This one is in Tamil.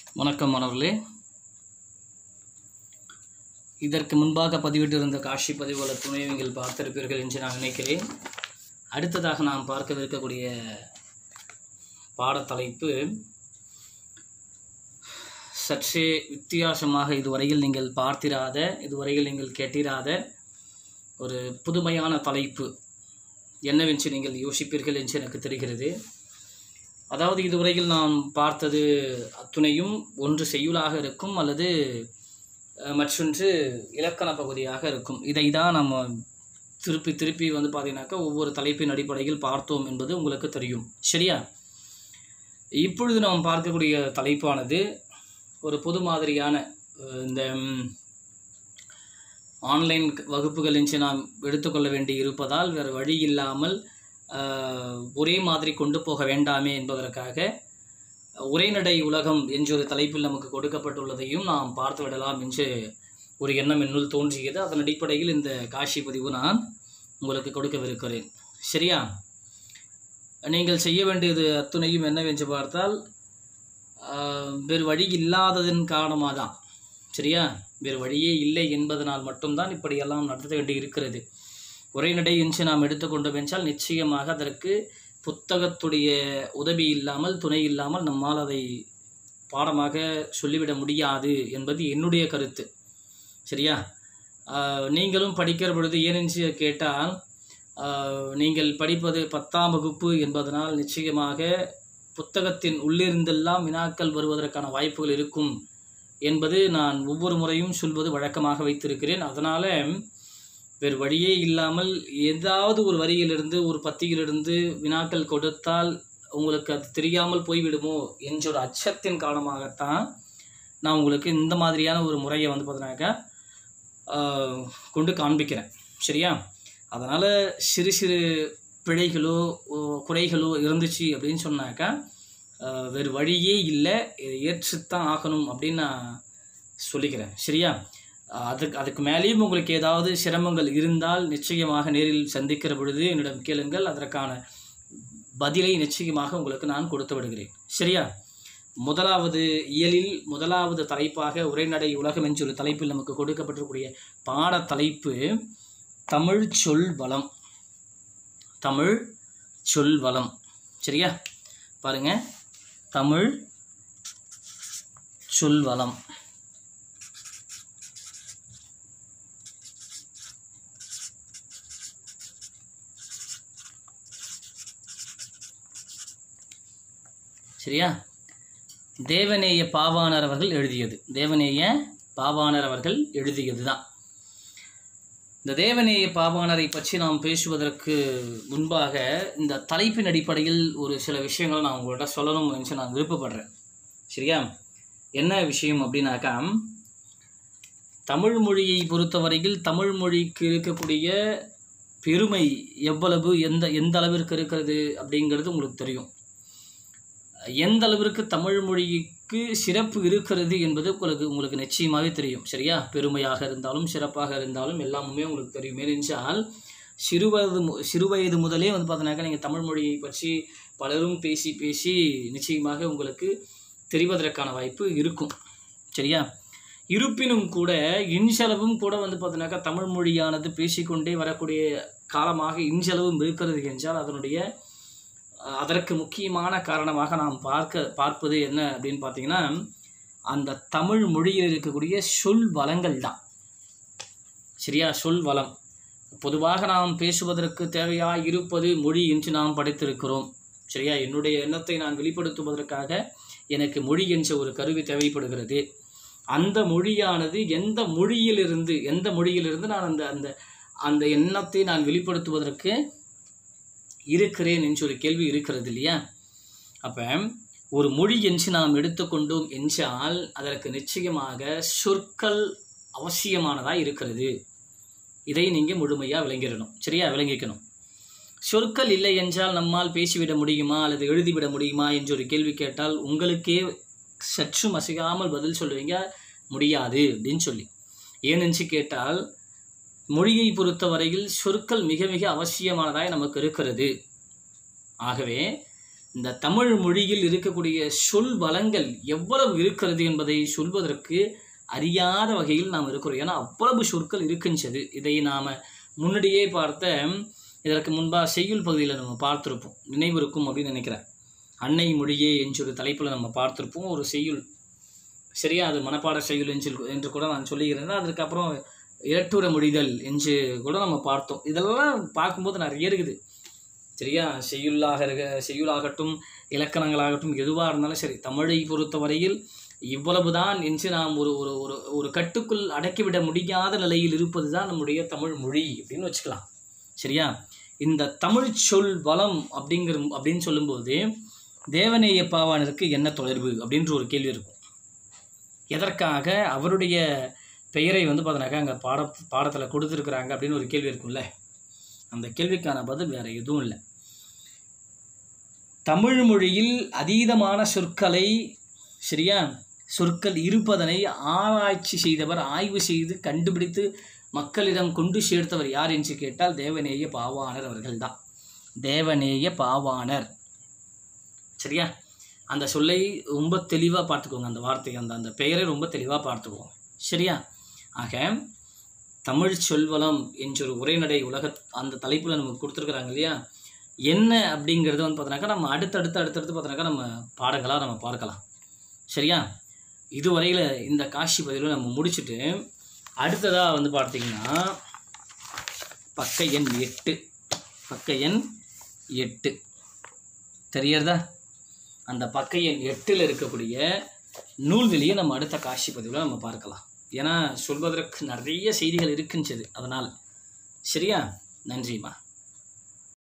வணக்கம் மாணவர்களே இதற்கு முன்பாக பதிவிட்டிருந்த காட்சி பதிவுகளை துணை நீங்கள் பார்த்திருப்பீர்கள் என்று நான் நினைக்கிறேன் அடுத்ததாக நாம் பார்க்கவிருக்கக்கூடிய பாடத்தலைப்பு சற்றே வித்தியாசமாக இதுவரையில் நீங்கள் பார்த்திராத இதுவரையில் நீங்கள் கேட்டிராத ஒரு புதுமையான தலைப்பு என்னவென்று நீங்கள் யோசிப்பீர்கள் என்று எனக்கு தெரிகிறது அதாவது இதுவரையில் நாம் பார்த்தது அத்துணையும் ஒன்று செய்யுளாக இருக்கும் அல்லது அஹ், மற்றொன்று இலக்கண பகுதியாக இருக்கும் இதை தான் நம்ம திருப்பி திருப்பி வந்து பார்த்தீங்கன்னாக்கா ஒவ்வொரு தலைப்பின் அடிப்படையில் பார்த்தோம் என்பது உங்களுக்கு தெரியும் சரியா இப்பொழுது நாம் பார்க்கக்கூடிய தலைப்பானது ஒரு பொது மாதிரியான அஹ், இந்த ம், ஆன்லைன் வகுப்புகள் என்று நாம் எடுத்துக்கொள்ள வேண்டி இருப்பதால் வேறு வழி இல்லாமல் ஆஹ், ஒரே மாதிரி கொண்டு போக வேண்டாமே என்பதற்காக உரைநடை உலகம் என்ற ஒரு தலைப்பில் நமக்கு கொடுக்கப்பட்டுள்ளதையும் நாம் பார்த்து விடலாம் என்று ஒரு எண்ணம் என்னுள் தோன்றியது அதன் அடிப்படையில் இந்த காட்சி பதிவு நான் உங்களுக்கு கொடுக்கவிருக்கிறேன் சரியா நீங்கள் செய்ய வேண்டியது அத்துணையும் என்னவென்று பார்த்தால் ஆஹ், வேறு வழி இல்லாததன் காரணமாக தான் சரியா வேறு வழியே இல்லை என்பதனால் மட்டும்தான் இப்படியெல்லாம் நடத்த வேண்டி இருக்கிறது உரைநடை என்று நாம் எடுத்துக்கொண்டோம் என்றால் நிச்சயமாக அதற்கு புத்தகத்துடைய உதவி இல்லாமல் துணை இல்லாமல் நம்மால் அதை பாடமாக சொல்லிவிட முடியாது என்பது என்னுடைய கருத்து சரியா ஆஹ், நீங்களும் படிக்கிற பொழுது ஏனென்று கேட்டால் ஆஹ், நீங்கள் படிப்பது பத்தாம் வகுப்பு என்பதனால் நிச்சயமாக புத்தகத்தின் உள்ளிருந்தெல்லாம் வினாக்கள் வருவதற்கான வாய்ப்புகள் இருக்கும் என்பது நான் ஒவ்வொரு முறையும் சொல்வது வழக்கமாக வைத்திருக்கிறேன் அதனால் வேறு வழியே இல்லாமல் ஏதாவது ஒரு வரியிலிருந்து ஒரு பத்தியிலிருந்து வினாக்கள் கொடுத்தால் உங்களுக்கு அது தெரியாமல் போய்விடுமோ என்ற ஒரு அச்சத்தின் காரணமாகத்தான் நான் உங்களுக்கு இந்த மாதிரியான ஒரு முறையை வந்து பார்த்தீங்கன்னாக்கா ஆஹ், கொண்டு காண்பிக்கிறேன் சரியா அதனால் சிறு சிறு பிழைகளோ ஓ, குறைகளோ இருந்துச்சு அப்படின்னு சொன்னாக்கா ஆஹ், வேறு வழியே இல்லை இதை ஏற்றுத்தான் ஆகணும் அப்படின்னு நான் சொல்லிக்கிறேன் சரியா ஆஹ், அதுக்கு அதுக்கு மேலேயும் உங்களுக்கு ஏதாவது சிரமங்கள் இருந்தால் நிச்சயமாக நேரில் சந்திக்கிற பொழுது என்னிடம் கேளுங்கள் அதற்கான பதிலை நிச்சயமாக உங்களுக்கு நான் கொடுத்து விடுகிறேன் சரியா முதலாவது இயலில் முதலாவது தலைப்பாக உரைநடை உலகம் என்ற ஒரு தலைப்பில் நமக்கு கொடுக்கப்பட்டிருக்கக்கூடிய பாட தலைப்பு தமிழ் சொல் வளம் தமிழ் சொல் வளம் சரியா பாருங்க தமிழ் சொல் வளம் சரியா தேவநேய பாவாணர் அவர்கள் எழுதியது தேவநேய பாவாணர் அவர்கள் எழுதியது தான் இந்த தேவநேய பாவாணரை பற்றி நாம் பேசுவதற்கு முன்பாக இந்த தலைப்பின் அடிப்படையில் ஒரு சில விஷயங்களை நான் உங்கள்கிட்ட சொல்லணும் என்று நான் விருப்பப்படுறேன் சரியா என்ன விஷயம் அப்படின்னாக்கா தமிழ் மொழியை பொறுத்தவரையில் தமிழ் மொழிக்கு இருக்கக்கூடிய பெருமை எவ்வளவு எந்த எந்த அளவிற்கு இருக்கிறது அப்படிங்கிறது உங்களுக்கு தெரியும் எந்த அளவிற்கு தமிழ் மொழிக்கு சிறப்பு இருக்கிறது என்பது உங்களுக்கு உங்களுக்கு நிச்சயமாகவே தெரியும் சரியா பெருமையாக இருந்தாலும் சிறப்பாக இருந்தாலும் எல்லாமுமே உங்களுக்கு தெரியும் ஏனென்றால் சிறுவயது மு- சிறுவயது முதலே வந்து பார்த்தீங்கன்னாக்கா நீங்கள் தமிழ் மொழியை பற்றி பலரும் பேசி பேசி நிச்சயமாக உங்களுக்கு தெரிவதற்கான வாய்ப்பு இருக்கும் சரியா இருப்பினும் கூட இன்றளவும் கூட வந்து பார்த்தீங்கன்னாக்கா தமிழ் மொழியானது பேசிக்கொண்டே வரக்கூடிய காலமாக இன்றளவும் இருக்கிறது என்றால் அதனுடைய அஹ், அதற்கு முக்கியமான காரணமாக நாம் பார்க்க பார்ப்பது என்ன அப்படின்னு பார்த்தீங்கன்னா அந்த தமிழ் மொழியில் இருக்கக்கூடிய சொல் வளங்கள் தான் சரியா சொல் வளம் பொதுவாக நாம் பேசுவதற்கு தேவையாக இருப்பது மொழி என்று நாம் படித்திருக்கிறோம் சரியா என்னுடைய எண்ணத்தை நான் வெளிப்படுத்துவதற்காக எனக்கு மொழி என்ற ஒரு கருவி தேவைப்படுகிறது அந்த மொழியானது எந்த மொழியிலிருந்து எந்த மொழியிலிருந்து நான் அந்த அந்த அந்த எண்ணத்தை நான் வெளிப்படுத்துவதற்கு இருக்கிறேன் என்று ஒரு கேள்வி இருக்கிறது இல்லையா அப்போ ஒரு மொழி என்று நாம் எடுத்துக்கொண்டோம் என்றால் அதற்கு நிச்சயமாக சொற்கள் அவசியமானதாக இருக்கிறது இதை நீங்கள் முழுமையாக விளங்கிடணும் சரியா விளங்கிக்கணும் சொற்கள் இல்லை என்றால் நம்மால் பேசிவிட முடியுமா அல்லது எழுதிவிட முடியுமா என்று ஒரு கேள்வி கேட்டால் உங்களுக்கே சற்றும் அசையாமல் பதில் சொல்லுவீங்க முடியாது அப்படின்னு சொல்லி ஏனென்று கேட்டால் மொழியை பொறுத்தவரையில் சொற்கள் மிக மிக அவசியமானதாய் நமக்கு இருக்கிறது ஆகவே இந்த தமிழ் மொழியில் இருக்கக்கூடிய சொல் வளங்கள் எவ்வளவு இருக்கிறது என்பதை சொல்வதற்கு அறியாத வகையில் நாம் இருக்கிறோம் ஏன்னா அவ்வளவு சொற்கள் இருக்கின்றது இதை நாம் முன்னாடியே பார்த்த இதற்கு முன்பாக செய்யுள் பகுதியில் நம்ம பார்த்துருப்போம் நினைவு இருக்கும் அப்படின்னு நினைக்கிறேன் அன்னை மொழியே என்று ஒரு தலைப்பில் நம்ம பார்த்துருப்போம் ஒரு செய்யுள் சரியா அது மனப்பாட செய்யுள் என்று என்று கூட நான் சொல்லியிருந்தேன் அதுக்கப்புறம் இரட்டுற முடிதல் என்று கூட நம்ம பார்த்தோம் இதெல்லாம் பார்க்கும்போது நிறைய இருக்குது சரியா செய்யுளாக இருக்க செய்யுளாகட்டும் இலக்கணங்களாகட்டும் எதுவாக இருந்தாலும் சரி தமிழை பொறுத்தவரையில் இவ்வளவுதான் என்று நாம் ஒரு ஒரு ஒரு ஒரு கட்டுக்குள் அடக்கிவிட முடியாத நிலையில் இருப்பது தான் நம்முடைய தமிழ் மொழி அப்படின்னு வச்சுக்கலாம் சரியா இந்த தமிழ் சொல் வளம் அப்படிங்கிற அப்படின்னு சொல்லும்போது தேவநேய பாவானருக்கு என்ன தொடர்பு அப்படின்ற ஒரு கேள்வி இருக்கும் எதற்காக அவருடைய பெயரை வந்து பார்த்தோன்னாக்கா அங்கே பாட பாடத்தில் கொடுத்துருக்குறாங்க அப்படின்னு ஒரு கேள்வி இருக்கும்ல அந்த கேள்விக்கான பதில் வேறு எதுவும் இல்லை தமிழ் மொழியில் அதீதமான சொற்களை சரியா சொற்கள் இருப்பதனை ஆராய்ச்சி செய்தவர் ஆய்வு செய்து கண்டுபிடித்து மக்களிடம் கொண்டு சேர்த்தவர் யார் என்று கேட்டால் தேவநேய பாவாணர் அவர்கள்தான் தேவநேய பாவாணர் சரியா அந்த சொல்லை ரொம்ப தெளிவாக பார்த்துக்கோங்க அந்த வார்த்தை அந்த அந்த பெயரை ரொம்ப தெளிவாக பார்த்துக்கோங்க சரியா ஆக தமிழ் சொல்வளம் என்ற ஒரு உரைநடை உலக அந்த தலைப்பில் நமக்கு கொடுத்துருக்குறாங்க இல்லையா என்ன அப்படிங்கிறது வந்து பார்த்தோன்னாக்கா நம்ம அடுத்தடுத்து அடுத்தடுத்து பார்த்தோன்னாக்கா நம்ம பாடங்களாக நம்ம பார்க்கலாம் சரியா இதுவரையில் இந்த காட்சி பதிவில் நம்ம முடிச்சுட்டு அடுத்ததாக வந்து பார்த்தீங்கன்னா பக்க எண் எட்டு பக்க எண் எட்டு தெரியறதா அந்த பக்க எண் எட்டில் இருக்கக்கூடிய நூல்வெளியை நம்ம அடுத்த காட்சி பதிவில் நம்ம பார்க்கலாம் ஏன்னா சொல்வதற்கு நிறைய செய்திகள் இருக்கின்றது அதனால் சரியா நன்றிம்மா